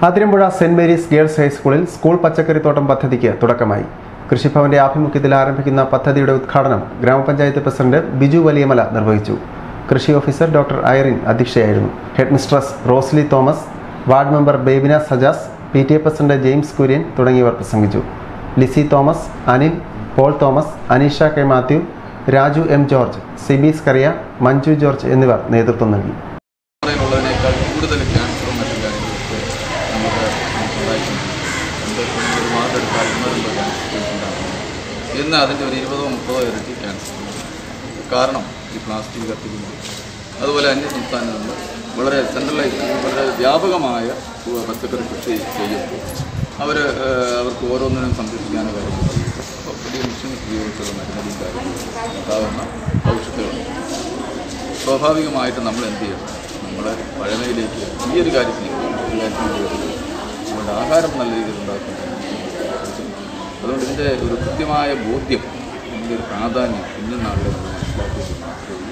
Athirampuzha saint Mary's girls ഹൈസ്കൂളിൽ school പച്ചക്കറിത്തോട്ടം പദ്ധതിക്ക് തുടക്കമായി കൃഷിഭവന്റെ ആഭിമുഖ്യത്തിൽ ആരംഭിക്കുന്ന പദ്ധതിയുടെ ഉദ്ഘാടനം ഗ്രാമപഞ്ചായത്ത് പ്രസിഡന്റ് ബിജു വലിയമല നിർവഹിച്ചു കൃഷി ഓഫീസർ ഡോക്ടർ ഐറിൻ അധ്യക്ഷയായിരുന്നു head mistress Rosily Thomas ward member Bebina Sajas P T A president James Kurian തുടങ്ങിയവർ പ്രസംഗിച്ചു Lissy Thomas Anil Paul Thomas Aneesha K Mathew Raju M George Sibees Kariya Manju George എന്നിവർ നേതൃത്വം നൽകി ഉള്ളതിനേക്കാൾ കൂടുതൽ ക്യാൻസറും മറ്റു കാര്യങ്ങളൊക്കെ നമുക്ക് ഉണ്ടായിട്ടുണ്ട് എന്തൊക്കെ ഒരുപാട് എടുത്താൽ ഒന്നോ ക്യാൻസർ ഉണ്ടാകും ഇന്ന് അതിൻ്റെ ഒരു ഇരുപതോ മുപ്പതോ ഇരട്ടി ക്യാൻസർ കാരണം ഈ പ്ലാസ്റ്റിക് കത്തിക്കുന്നു അതുപോലെ അന്യ സംസ്ഥാനങ്ങളിൽ വളരെ സെൻട്രലൈസ് വളരെ വ്യാപകമായ പച്ചക്കറി കൃഷി ചെയ്യുമ്പോൾ അവർ അവർക്ക് ഓരോന്നിനും സംരക്ഷിക്കാനോ കാര്യങ്ങൾ അപ്പോൾ പുതിയ മെഷീൻ ഉപയോഗിച്ചുള്ള മരുന്നടിയും കാര്യങ്ങളും ഉണ്ടാകുന്ന ഭവിഷ്യത്തുകളുണ്ട് സ്വാഭാവികമായിട്ട് നമ്മൾ എന്ത് ചെയ്യണം നമ്മൾ പഴമയിലേക്ക് ഈ ഒരു കാര്യത്തിന് ഒരു കാര്യത്തിന് വരുന്നത് നമ്മുടെ ആഹാരം നല്ല രീതിയിൽ ഉണ്ടാക്കുന്നത് അതുകൊണ്ട് ഇതിൻ്റെ ഒരു കൃത്യമായ ബോധ്യം ഇതിൻ്റെ ഒരു പ്രാധാന്യം ഇന്നും നാളിൽ നമ്മൾ മനസ്സിലാക്കിയിട്ട് മാത്രമേ